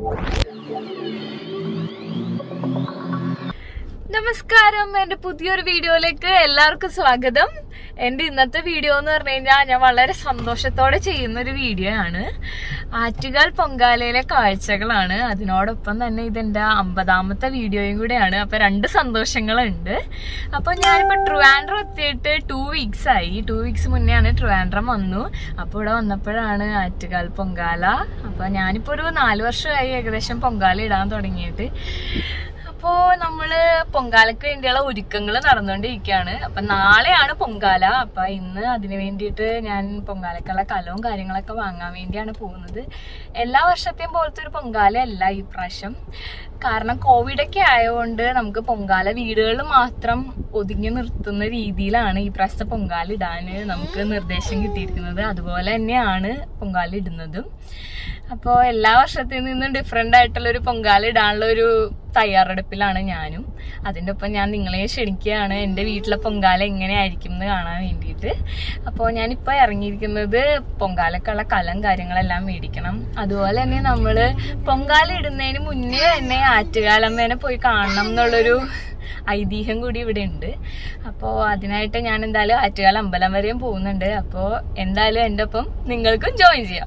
നമസ്കാരം എന്റെ പുതിയൊരു വീഡിയോയിലേക്ക് എല്ലാവർക്കും സ്വാഗതം എന്റെ ഇന്നത്തെ വീഡിയോ എന്ന് പറഞ്ഞു കഴിഞ്ഞാൽ ഞാൻ വളരെ സന്തോഷത്തോടെ ചെയ്യുന്ന ഒരു വീഡിയോ ആണ് ആറ്റുകാൽ പൊങ്കാലയിലെ കാഴ്ചകളാണ് അതിനോടൊപ്പം തന്നെ ഇതെന്റെ അമ്പതാമത്തെ വീഡിയോയും കൂടെയാണ് അപ്പൊ രണ്ട് സന്തോഷങ്ങളുണ്ട് അപ്പൊ ഞാനിപ്പോ ട്രിവാൻഡ്രം എത്തിയിട്ട് ടു വീക്സ് ആയി ടു വീക്സ് മുന്നെയാണ് ട്രിവാൻഡ്രം വന്നു അപ്പൊ ഇവിടെ വന്നപ്പോഴാണ് ആറ്റുകാൽ പൊങ്കാല അപ്പൊ ഞാനിപ്പോ ഒരു നാല് വർഷമായി ഏകദേശം പൊങ്കാല ഇടാൻ തുടങ്ങിയിട്ട് അപ്പോ നമ്മള് പൊങ്കാലക്ക് വേണ്ടിയുള്ള ഒരുക്കങ്ങൾ നടന്നുകൊണ്ടിരിക്കുകയാണ് അപ്പൊ നാളെയാണ് പൊങ്കാല അപ്പൊ ഇന്ന് അതിനു വേണ്ടിയിട്ട് ഞാൻ പൊങ്കാലക്കുള്ള കലവും കാര്യങ്ങളൊക്കെ വാങ്ങാൻ വേണ്ടിയാണ് പോകുന്നത് എല്ലാ വർഷത്തെയും പോലത്തെ ഒരു പൊങ്കാല അല്ല ഈ പ്രാവശ്യം കാരണം കോവിഡൊക്കെ ആയതുകൊണ്ട് നമുക്ക് പൊങ്കാല വീടുകളിൽ മാത്രം ഒതുങ്ങി നിർത്തുന്ന രീതിയിലാണ് ഈ പ്രാവശ്യത്തെ പൊങ്കാല ഇടാൻ നമുക്ക് നിർദ്ദേശം കിട്ടിയിരിക്കുന്നത് അതുപോലെ തന്നെയാണ് പൊങ്കാല ഇടുന്നതും അപ്പോൾ എല്ലാ വർഷത്തിൽ നിന്നും ഡിഫറെൻ്റ് ആയിട്ടുള്ള ഒരു പൊങ്കാല ഇടാനുള്ള ഒരു തയ്യാറെടുപ്പിലാണ് ഞാനും അതിൻ്റെ ഒപ്പം ഞാൻ നിങ്ങളെ ക്ഷണിക്കുകയാണ് എൻ്റെ വീട്ടിലെ പൊങ്കാല എങ്ങനെയായിരിക്കും എന്ന് കാണാൻ വേണ്ടിയിട്ട് അപ്പോൾ ഞാനിപ്പോൾ ഇറങ്ങിയിരിക്കുന്നത് പൊങ്കാലക്കുള്ള കലം കാര്യങ്ങളെല്ലാം മേടിക്കണം അതുപോലെ തന്നെ നമ്മൾ പൊങ്കാല ഇടുന്നതിന് മുന്നേ തന്നെ ആറ്റുകാലമ്മേനെ പോയി കാണണം എന്നുള്ളൊരു ഐതിഹ്യം കൂടി ഇവിടെ ഉണ്ട് അപ്പോൾ അതിനായിട്ട് ഞാൻ എന്തായാലും ആറ്റുകാല അമ്പലം വരെയും പോകുന്നുണ്ട് അപ്പോൾ എന്തായാലും എൻ്റെ ഒപ്പം നിങ്ങൾക്കും ജോയിൻ ചെയ്യാം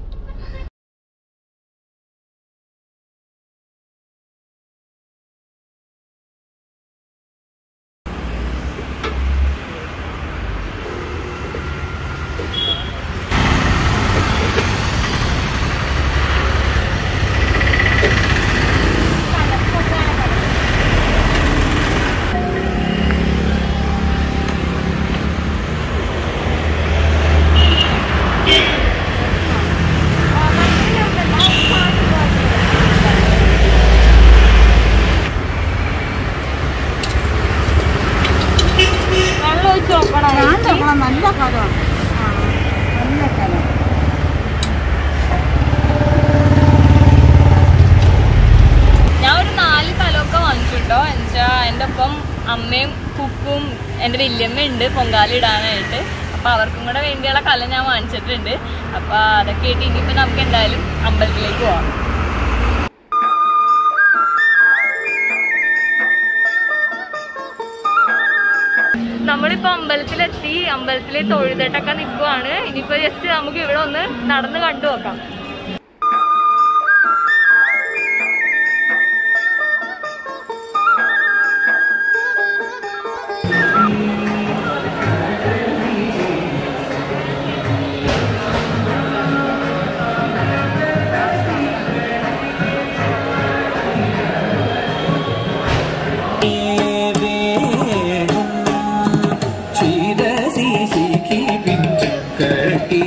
വെള്ളം ഒഴിച്ച് നോക്കണം ഞാൻ നോക്കണം നല്ല കലമാണ് ആ, നല്ല കലം ഞാൻ ഒരു നാല് കലമൊക്കെ വാങ്ങിച്ചു കേട്ടോ എന്നുവെച്ചാ എൻ്റെ ഒപ്പം അമ്മയും കുക്കും എൻ്റെ വല്യമ്മ ഉണ്ട് പൊങ്കാല ഇടാനായിട്ട് അപ്പൊ അവർക്കും കൂടെ വേണ്ടിയുള്ള കല ഞാൻ വാങ്ങിച്ചിട്ടുണ്ട് അപ്പൊ അതൊക്കെ ആയിട്ട് ഇനിയിപ്പോ നമുക്ക് എന്തായാലും അമ്പലത്തിലേക്ക് പോവാം നമ്മളിപ്പോ അമ്പലത്തിലെത്തി അമ്പലത്തിലെ തൊഴുതിട്ടൊക്കെ നിൽക്കുവാണ് ഇനിയിപ്പോ ജസ്റ്റ് നമുക്ക് ഇവിടെ ഒന്ന് നടന്ന് കണ്ടു നോക്കാം കട്ടി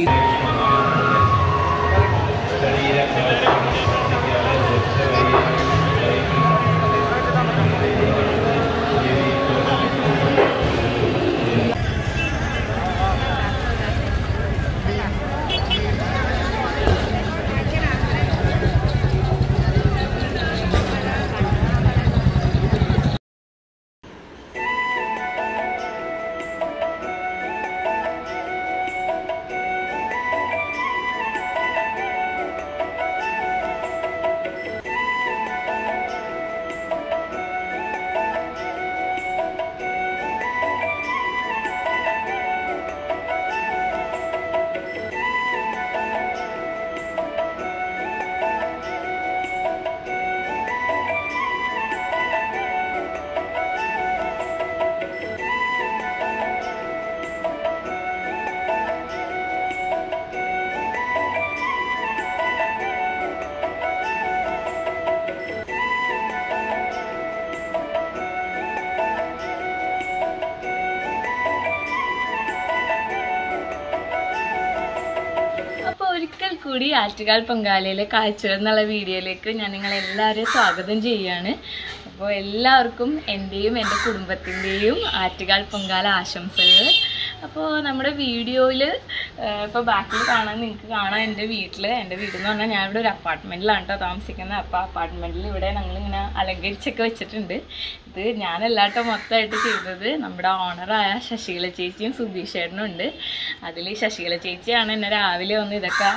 അപ്പൊ ഒരിക്കൽ കൂടി ആറ്റുകാൽ പൊങ്കാലയിലെ കാഴ്ചകൾ എന്നുള്ള വീഡിയോയിലേക്ക് ഞാൻ നിങ്ങളെ എല്ലാവരെയും സ്വാഗതം ചെയ്യാണ് അപ്പോൾ എല്ലാവർക്കും എൻ്റെയും എൻ്റെ കുടുംബത്തിൻ്റെയും ആറ്റുകാൽ പൊങ്കാല ആശംസകൾ അപ്പോൾ നമ്മുടെ വീഡിയോയിൽ ഇപ്പോൾ ബാക്കിൽ കാണാൻ നിങ്ങൾക്ക് കാണാം എൻ്റെ വീട്ടിൽ എൻ്റെ വീട് എന്ന് പറഞ്ഞാൽ ഞാൻ ഇവിടെ ഒരു അപ്പാർട്ട്മെൻറ്റിലാണ് കേട്ടോ താമസിക്കുന്നത് അപ്പോൾ അപ്പാർട്ട്മെൻറ്റിൽ ഇവിടെ ഞങ്ങളിങ്ങനെ അലങ്കരിച്ചൊക്കെ വെച്ചിട്ടുണ്ട് ഇത് ഞാനല്ലാട്ടോ മൊത്തമായിട്ട് ചെയ്തത് നമ്മുടെ ഓണറായ ശശികല ചേച്ചിയും സുധീഷ് ചേട്ടനും ഉണ്ട് അതിൽ ശശികല ചേച്ചിയാണ് എന്നെ രാവിലെ വന്ന് ഇതൊക്കെ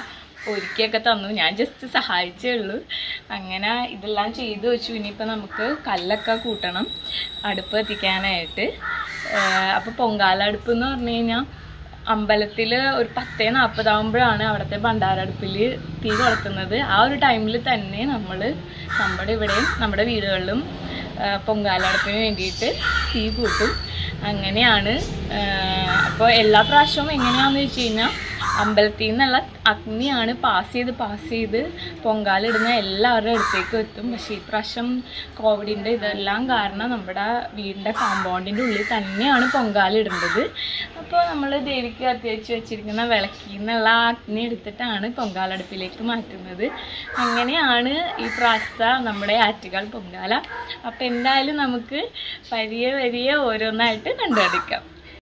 ഒരുക്കിയൊക്കെ തന്നു ഞാൻ ജസ്റ്റ് സഹായിച്ചേ ഉള്ളൂ അങ്ങനെ ഇതെല്ലാം ചെയ്തു വെച്ചു ഇനിയിപ്പോൾ നമുക്ക് കല്ലൊക്കെ കൂട്ടണം അടുപ്പ് എത്തിക്കാനായിട്ട് അപ്പോൾ പൊങ്കാല അടുപ്പ് എന്ന് പറഞ്ഞു കഴിഞ്ഞാൽ അമ്പലത്തിൽ ഒരു പത്തേ നാൽപ്പതാകുമ്പോഴാണ് അവിടുത്തെ ഭണ്ഡാരടുപ്പിൽ തീ കൊളുത്തുന്നത് ആ ഒരു ടൈമിൽ തന്നെ നമ്മൾ നമ്മുടെ ഇവിടെയും നമ്മുടെ വീടുകളിലും ആ, പൊങ്കാലടുപ്പിന് വേണ്ടിയിട്ട് തീ കൂട്ടും അങ്ങനെയാണ് അപ്പോൾ എല്ലാ പ്രാവശ്യവും എങ്ങനെയാണെന്ന് വെച്ച് കഴിഞ്ഞാൽ അമ്പലത്തിൽ നിന്നുള്ള അഗ്നിയാണ് പാസ് ചെയ്ത് പാസ് ചെയ്ത് പൊങ്കാലിടുന്ന എല്ലാവരുടെ അടുത്തേക്കും എത്തും പക്ഷേ ഈ പ്രാവശ്യം കോവിഡിൻ്റെ ഇതെല്ലാം കാരണം നമ്മുടെ വീടിൻ്റെ കോമ്പൗണ്ടിൻ്റെ ഉള്ളിൽ തന്നെയാണ് പൊങ്കാലിടേണ്ടത് അപ്പോൾ നമ്മൾ ദേവിക്ക് കത്തിവെച്ച് വെച്ചിരിക്കുന്ന വിളക്കിൽ നിന്നുള്ള ആ അഗ്നി എടുത്തിട്ടാണ് പൊങ്കാലടുപ്പിലേക്ക് മാറ്റുന്നത് അങ്ങനെയാണ് ഈ പ്രാവശ്യത്തെ നമ്മുടെ ആറ്റുകാൽ പൊങ്കാല അപ്പോൾ എന്തായാലും നമുക്ക് വലിയ വലിയ ഓരോന്നായിട്ട് കണ്ടുപിടിക്കാം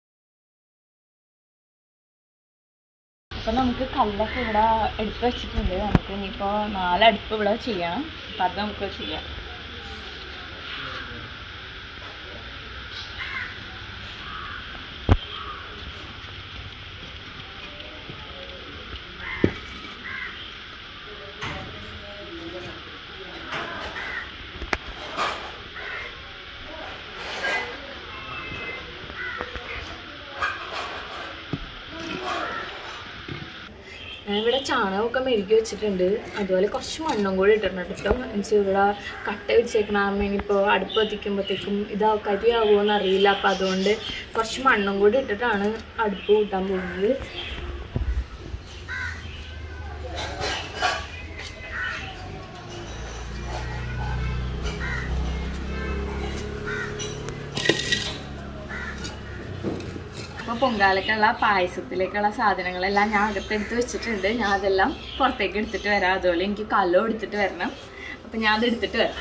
അപ്പം നമുക്ക് കല്ലൊക്കെ ഇവിടെ എടുത്ത് വെച്ചിട്ടുണ്ട് നമുക്ക് ഇനിയിപ്പോൾ നാല് അടുപ്പ് ഇവിടെ ചെയ്യണം അപ്പം അത് നമുക്ക് ചെയ്യാം ഞാൻ ഇവിടെ ചാണകമൊക്കെ മെഴുകി വെച്ചിട്ടുണ്ട് അതുപോലെ കുറച്ച് മണ്ണും കൂടി ഇട്ടിട്ടുണ്ട് കേട്ടോ എന്നുവെച്ചാൽ ഇവിടെ കട്ട വെച്ചേക്കണ ഇനിയിപ്പോൾ അടുപ്പ് കത്തിക്കുമ്പോഴത്തേക്കും ഇതാ കരിയാവുമോ എന്ന് അറിയില്ല അപ്പം അതുകൊണ്ട് കുറച്ച് മണ്ണും കൂടി ഇട്ടിട്ടാണ് അടുപ്പ് കൂട്ടാൻ പോകുന്നത് അപ്പോൾ പൊങ്കാലക്കുള്ള പായസത്തിലേക്കുള്ള സാധനങ്ങളെല്ലാം ഞാൻ അകത്തെടുത്ത് വെച്ചിട്ടുണ്ട് ഞാൻ അതെല്ലാം പുറത്തേക്ക് എടുത്തിട്ട് വരാം അതുപോലെ എനിക്ക് കല്ലോ എടുത്തിട്ട് വരണം അപ്പം ഞാൻ അത് എടുത്തിട്ട് വരാം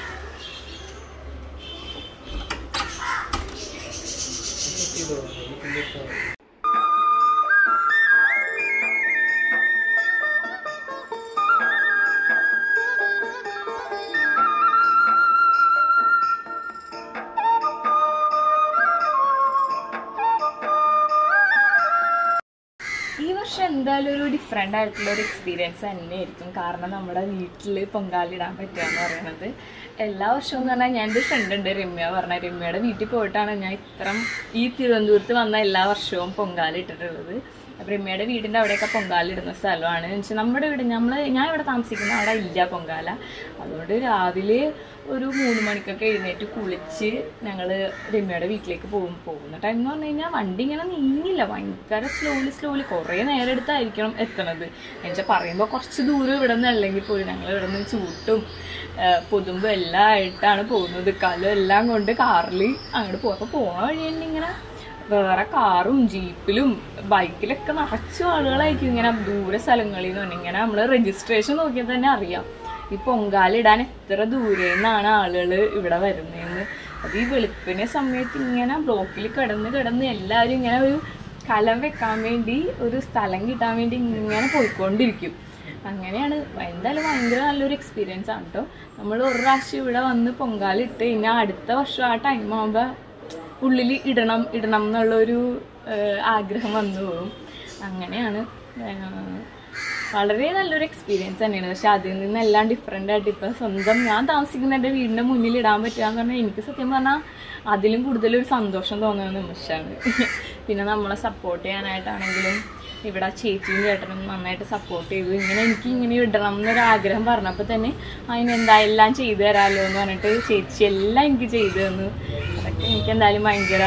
ഈ വർഷം എന്തായാലും ഒരു ഡിഫറെൻ്റ് ആയിട്ടുള്ള ഒരു എക്സ്പീരിയൻസ് തന്നെയായിരിക്കും കാരണം നമ്മുടെ വീട്ടിൽ പൊങ്കാലിടാൻ പറ്റുക എന്ന് പറയുന്നത് എല്ലാ വർഷവും എന്ന് പറഞ്ഞാൽ ഞാൻ എൻ്റെ ഫ്രണ്ട് ഉണ്ട് രമ്യ പറഞ്ഞ രമ്യയുടെ വീട്ടിൽ പോയിട്ടാണ് ഞാൻ ഇത്രം ഈ തിരുവനന്തപുരത്ത് വന്ന എല്ലാ വർഷവും പൊങ്കാലിട്ടിട്ടുള്ളത് അപ്പോൾ രമ്യയുടെ വീടിൻ്റെ അവിടെയൊക്കെ പൊങ്കാലിടുന്ന സ്ഥലമാണ് എന്ന് വെച്ചാൽ നമ്മുടെ ഇവിടെ നമ്മൾ ഞാൻ ഇവിടെ താമസിക്കുന്ന അവിടെ ഇല്ല പൊങ്കാല അതുകൊണ്ട് രാവിലെ ഒരു മൂന്ന് മണിക്കൊക്കെ എഴുന്നേറ്റ് കുളിച്ച് ഞങ്ങൾ രമ്യയുടെ വീട്ടിലേക്ക് പോകും പോകുന്ന ടൈം എന്ന് പറഞ്ഞു കഴിഞ്ഞാൽ വണ്ടി ഇങ്ങനെ നീങ്ങില്ല ഭയങ്കര സ്ലോലി സ്ലോലി കുറേ നേരം എടുത്തായിരിക്കണം എത്തണത് എന്നുവെച്ചാൽ പറയുമ്പോൾ കുറച്ച് ദൂരം ഇവിടെ നിന്ന് അല്ലെങ്കിൽ പോലും ഞങ്ങൾ ഇവിടെ നിന്ന് ചൂട്ടും ആ, പൊതുമ്പും എല്ലാം ആയിട്ടാണ് പോകുന്നത് കലും എല്ലാം കൊണ്ട് കാറിൽ അങ്ങോട്ട് പോകും അപ്പോൾ പോണ വഴി തന്നെ ഇങ്ങനെ വേറെ കാറും ജീപ്പിലും ബൈക്കിലൊക്കെ നിറച്ചു ആളുകളായിരിക്കും ഇങ്ങനെ ദൂര സ്ഥലങ്ങളിൽ നിന്ന് പറഞ്ഞാൽ ഇങ്ങനെ നമ്മൾ രജിസ്ട്രേഷൻ നോക്കിയാൽ തന്നെ അറിയാം ഈ പൊങ്കാലിടാൻ എത്ര ദൂരെ നിന്നാണ് ആളുകൾ ഇവിടെ വരുന്നതെന്ന് അത് ഈ വെളുപ്പിനെ സമയത്ത് ഇങ്ങനെ ബ്ലോക്കിൽ കിടന്ന് കിടന്ന് എല്ലാവരും ഇങ്ങനെ ഒരു കലം വെക്കാൻ വേണ്ടി ഒരു സ്ഥലം കിട്ടാൻ വേണ്ടി ഇങ്ങനെ പോയിക്കൊണ്ടിരിക്കും അങ്ങനെയാണ് എന്തായാലും ഭയങ്കര നല്ലൊരു എക്സ്പീരിയൻസ് ആണ് കേട്ടോ നമ്മൾ ഒരു പ്രാവശ്യം ഇവിടെ വന്ന് പൊങ്കാലിട്ട് കഴിഞ്ഞാൽ അടുത്ത വർഷം ആ ടൈം ആകുമ്പോൾ ഉള്ളിൽ ഇടണം ഇടണം എന്നുള്ളൊരു ഏഹ്, ആഗ്രഹം വന്നു പോകും അങ്ങനെയാണ് ഏഹ്, വളരെ നല്ലൊരു എക്സ്പീരിയൻസ് തന്നെയാണ് പക്ഷെ അതിൽ നിന്നെല്ലാം ഡിഫറെൻ്റ് ആയിട്ട് ഇപ്പം സ്വന്തം ഞാൻ താമസിക്കുന്ന എൻ്റെ വീടിൻ്റെ മുന്നിൽ ഇടാൻ പറ്റുക എന്ന് പറഞ്ഞാൽ എനിക്ക് സത്യം പറഞ്ഞാൽ അതിലും കൂടുതൽ ഒരു സന്തോഷം തോന്നുന്ന നിമിഷമാണ് പിന്നെ നമ്മളെ സപ്പോർട്ട് ചെയ്യാനായിട്ടാണെങ്കിലും ഇവിടെ ചേച്ചിയും ചേട്ടനും നന്നായിട്ട് സപ്പോർട്ട് ചെയ്തു ഇങ്ങനെ എനിക്ക് ഇങ്ങനെ ഇടണം എന്നൊരു ആഗ്രഹം പറഞ്ഞപ്പോൾ തന്നെ അതിനെന്താ എല്ലാം ചെയ്തു തരാമല്ലോ എന്ന് പറഞ്ഞിട്ട് ചേച്ചി എല്ലാം എനിക്ക് ചെയ്തു തന്നു അതൊക്കെ എനിക്ക് എന്തായാലും ഭയങ്കര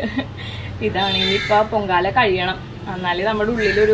ഇതാണ് ഇനിയിപ്പോൾ പൊങ്കാല കഴിയണം എന്നാലേ നമ്മുടെ ഉള്ളിലൊരു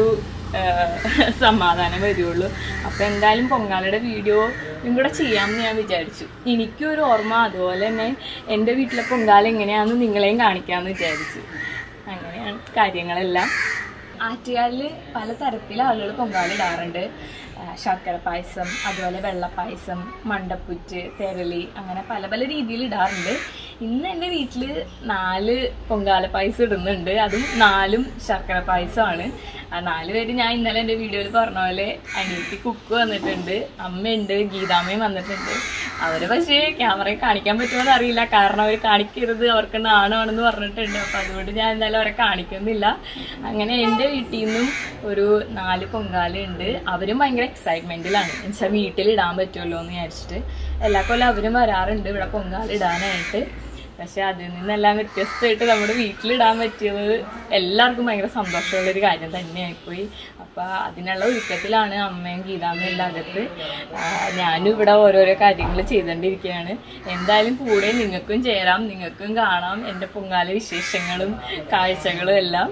ആഹ് സമാധാനം വരുള്ളൂ അപ്പോൾ എന്തായാലും പൊങ്കാലയുടെ വീഡിയോ കൂടെ ചെയ്യാമെന്ന് ഞാൻ വിചാരിച്ചു എനിക്കും ഒരു ഓർമ്മ അതുപോലെ തന്നെ എൻ്റെ വീട്ടിലെ പൊങ്കാല എങ്ങനെയാണെന്ന് നിങ്ങളെയും കാണിക്കാമെന്ന് വിചാരിച്ചു അങ്ങനെയാണ് കാര്യങ്ങളെല്ലാം ആറ്റുകാലിൽ പല തരത്തിൽ ആളുകൾ പൊങ്കാലിടാറുണ്ട് ആ, ശർക്കര പായസം അതുപോലെ വെള്ളപ്പായസം മണ്ടപ്പുറ്റ് തെരളി അങ്ങനെ പല പല രീതിയിൽ ഇടാറുണ്ട് ഇന്ന് എൻ്റെ വീട്ടില് നാല് പൊങ്കാല പായസം ഇടുന്നുണ്ട് അതും നാലും ശർക്കര പായസമാണ് ആ നാല് പേര് ഞാൻ ഇന്നലെ എൻ്റെ വീഡിയോയിൽ പറഞ്ഞ പോലെ അനിയത്തി കുക്ക് വന്നിട്ടുണ്ട് അമ്മയുണ്ട് ഗീതാമ്മയും വന്നിട്ടുണ്ട് അവര് പക്ഷേ ക്യാമറയിൽ കാണിക്കാൻ പറ്റുമോ അറിയില്ല കാരണം അവർ കാണിക്കരുത് അവർക്ക് നാണമാണെന്ന് പറഞ്ഞിട്ടുണ്ട് അപ്പൊ അതുകൊണ്ട് ഞാൻ എന്തായാലും അവരെ കാണിക്കുന്നില്ല അങ്ങനെ എൻ്റെ വീട്ടിൽ നിന്നും ഒരു നാല് പൊങ്കാലുണ്ട് അവരും ഭയങ്കര എക്സൈറ്റ്മെന്റിലാണ് എന്നുവെച്ചാൽ വീട്ടിലിടാൻ പറ്റുമല്ലോ എന്ന് വിചാരിച്ചിട്ട് എല്ലാ കൊല്ലം അവരും വരാറുണ്ട് ഇവിടെ പൊങ്കാലിടാനായിട്ട് പക്ഷെ അതിൽ നിന്നെല്ലാം വ്യത്യസ്തമായിട്ട് നമ്മുടെ വീട്ടിലിടാൻ പറ്റിയത് എല്ലാവർക്കും ഭയങ്കര സന്തോഷമുള്ളൊരു കാര്യം തന്നെയായിപ്പോയി അപ്പം അതിനുള്ള ഒരുക്കത്തിലാണ് അമ്മയും ഗീതാമ്മയും എല്ലാം അകത്ത് ആ, ഞാനും ഇവിടെ ഓരോരോ കാര്യങ്ങൾ ചെയ്തുകൊണ്ടിരിക്കുകയാണ് എന്തായാലും കൂടെ നിങ്ങൾക്കും ചേരാം നിങ്ങൾക്കും കാണാം എൻ്റെ പൊങ്കാല വിശേഷങ്ങളും കാഴ്ചകളും എല്ലാം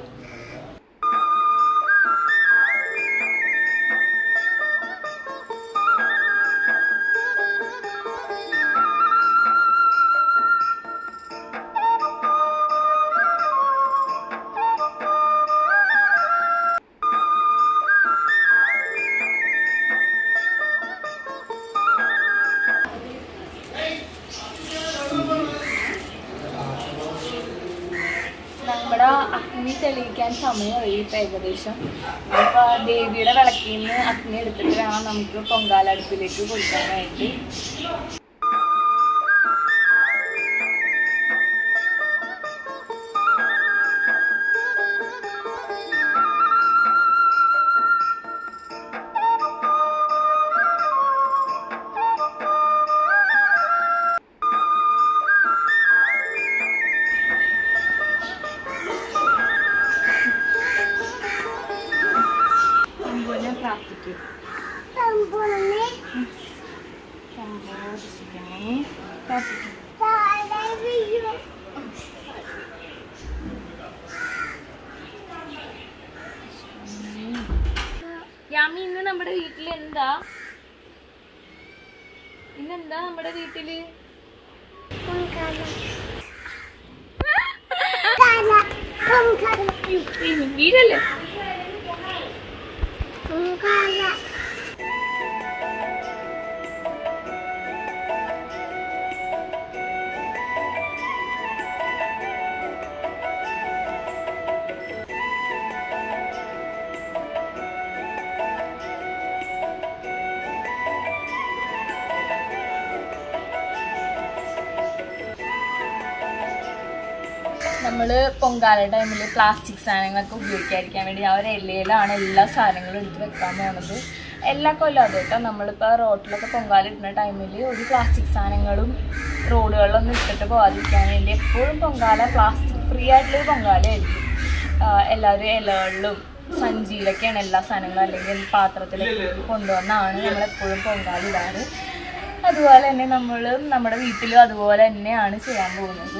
നമ്മുടെ അഗ്നി തെളിയിക്കാൻ സമയമായി ഇപ്പം ഏകദേശം അപ്പൊ ദേവിയുടെ വിളക്കിൽ നിന്ന് അഗ്നി എടുത്തിട്ട് വേണം നമുക്ക് പൊങ്കാല അടുപ്പിലേക്ക് കൊടുക്കാനായിട്ട് അമ്പുനെ പ്രാർത്ഥിക്കും ശംഭോ രക്ഷിക്കണേ പ്രാർത്ഥിക്കും യാമി ഇന്ന് നമ്മുടെ വീട്ടിൽ എന്താ ഇന്നെന്താ നമ്മുടെ വീട്ടില് വീടല്ലേ നമ്മൾ പൊങ്കാല ടൈമിൽ പ്ലാസ്റ്റിക് സാധനങ്ങളൊക്കെ ഉപയോഗിക്കാതിരിക്കാൻ വേണ്ടി ആ ഒരു ഇലയിലാണ് എല്ലാ സാധനങ്ങളും എടുത്ത് വെക്കാൻ പോകുന്നത് എല്ലാ കൊല്ലം അത് കേട്ടോ നമ്മളിപ്പോൾ റോട്ടിലൊക്കെ പൊങ്കാല ഇടുന്ന ടൈമിൽ ഒരു പ്ലാസ്റ്റിക് സാധനങ്ങളും റോഡുകളിലൊന്നും ഇട്ടിട്ട് പോകാതിരിക്കാൻ വേണ്ടി എപ്പോഴും പൊങ്കാല പ്ലാസ്റ്റിക് ഫ്രീ ആയിട്ടുള്ളൊരു പൊങ്കാലയായിരിക്കും ആഹ് എല്ലാവരും ഇലകളിലും സഞ്ചിയിലൊക്കെയാണ് എല്ലാ സാധനങ്ങളും അല്ലെങ്കിൽ പാത്രത്തിലൊക്കെ കൊണ്ടുവന്നാണ് നമ്മളെപ്പോഴും പൊങ്കാല ഇടാറ് അതുപോലെ തന്നെ നമ്മൾ നമ്മുടെ വീട്ടിലും അതുപോലെ തന്നെയാണ് ചെയ്യാൻ പോകുന്നത്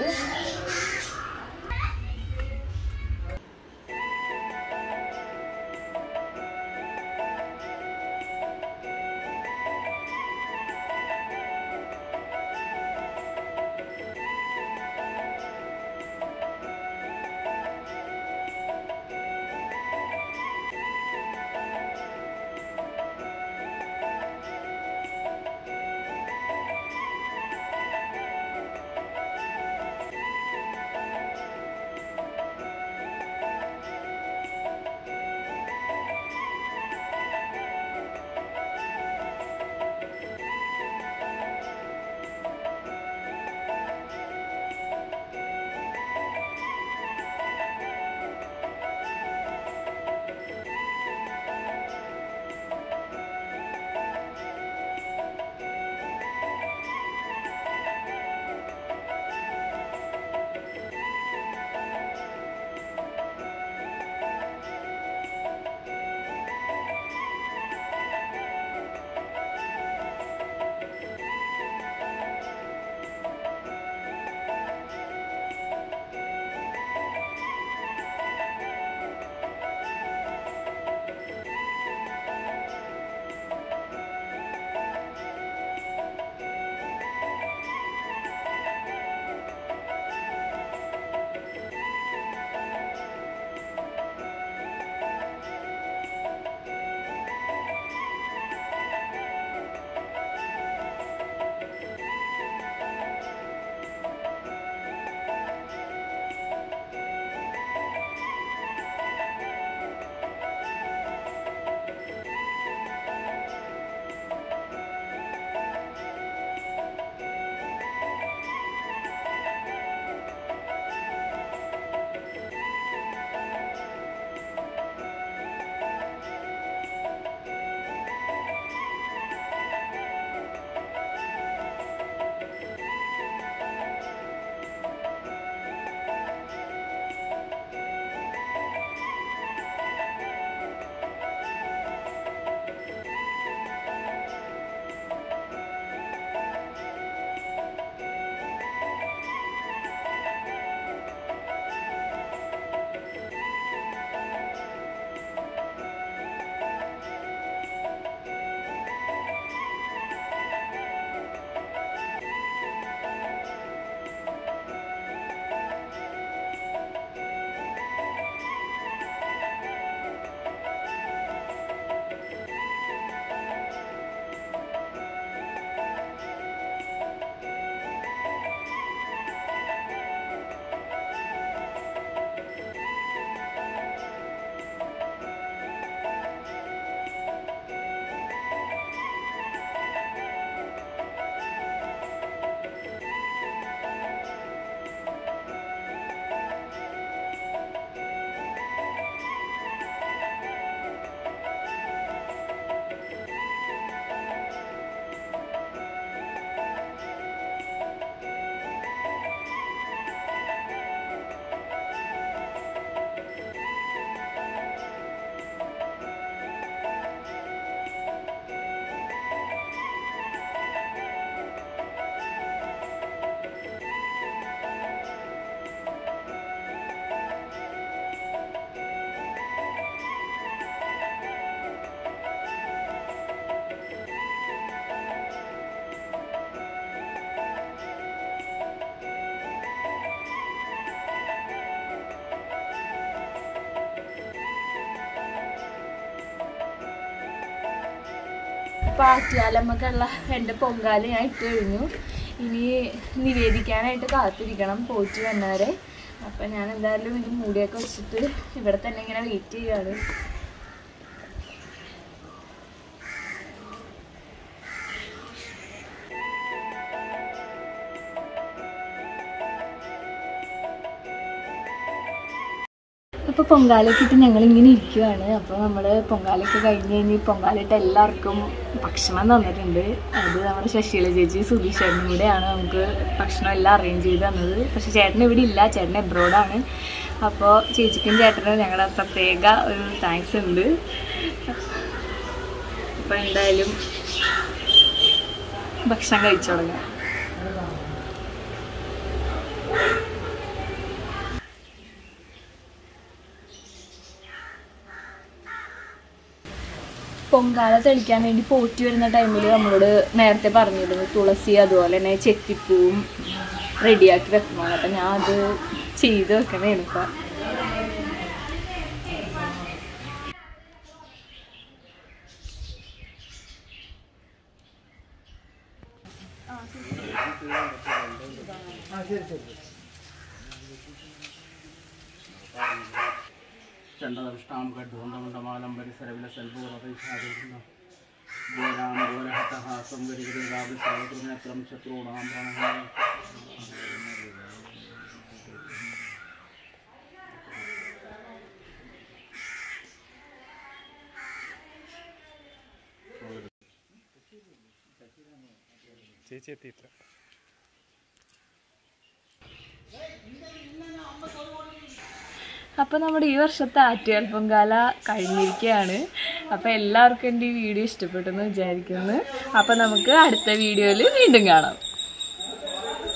ഇപ്പൊ ആറ്റുകാലമ്മക്കുള്ള എൻ്റെ പൊങ്കാല ഞാൻ ഇട്ട് കഴിഞ്ഞു ഇനി നിവേദിക്കാനായിട്ട് കാത്തിരിക്കണം പോറ്റി വന്നവരെ അപ്പം ഞാൻ എന്തായാലും ഇത് മൂടിയൊക്കെ വെച്ചിട്ട് ഇവിടെ തന്നെ ഇങ്ങനെ വെയിറ്റ് ചെയ്യാണ് അപ്പോൾ പൊങ്കാലയൊക്കെ ഇട്ട് ഞങ്ങൾ ഇങ്ങനെ ഇരിക്കുവാണ് അപ്പോൾ നമ്മൾ പൊങ്കാലയൊക്കെ കഴിഞ്ഞ് കഴിഞ്ഞ് പൊങ്കാലയിട്ട് എല്ലാവർക്കും ഭക്ഷണം തന്നിട്ടുണ്ട് അത് നമ്മുടെ ശശീല ചേച്ചി സുധീഷ് ചേട്ടനും കൂടെയാണ് നമുക്ക് ഭക്ഷണം എല്ലാം അറേഞ്ച് ചെയ്ത് തന്നത് പക്ഷെ ചേട്ടൻ ഇവിടെ ഇല്ല ചേട്ടൻ എബ്രോഡാണ് അപ്പോൾ ചേച്ചിക്കും ചേട്ടനും ഞങ്ങളുടെ പ്രത്യേക ഒരു താങ്ക്സ് ഉണ്ട് അപ്പോൾ എന്തായാലും ഭക്ഷണം കഴിച്ചു തുടങ്ങാം പൊങ്കാല തെളിക്കാൻ വേണ്ടി പോറ്റി വരുന്ന ടൈമിൽ നമ്മളോട് നേരത്തെ പറഞ്ഞിരുന്നു തുളസി അതുപോലെ തന്നെ ചെത്തിപ്പൂവും റെഡിയാക്കി വെക്കണം അപ്പം ഞാൻ അത് ചെയ്ത് വെക്കണേണ് ഇപ്പം ചണ്ഡദൃഷ്ടാം ഖഡ്വന്തമുണ്ടമാലം പരിസരവില സൽപൂർവ്വം ഘോരാം ഘോരഹതഹാസം ഗരിഗിരികാവി സർവകൃനത്രം ശത്രുണാം പ്രണഹം ചേച്ചി എത്തിയില്ല അപ്പോൾ നമ്മുടെ ഈ വർഷത്തെ ആറ്റുകാൽ പൊങ്കാല കഴിഞ്ഞിരിക്കുകയാണ് അപ്പോൾ എല്ലാവർക്കും എൻ്റെ ഈ വീഡിയോ ഇഷ്ടപ്പെട്ടെന്ന് വിചാരിക്കുന്നു അപ്പോൾ നമുക്ക് അടുത്ത വീഡിയോയിൽ വീണ്ടും കാണാം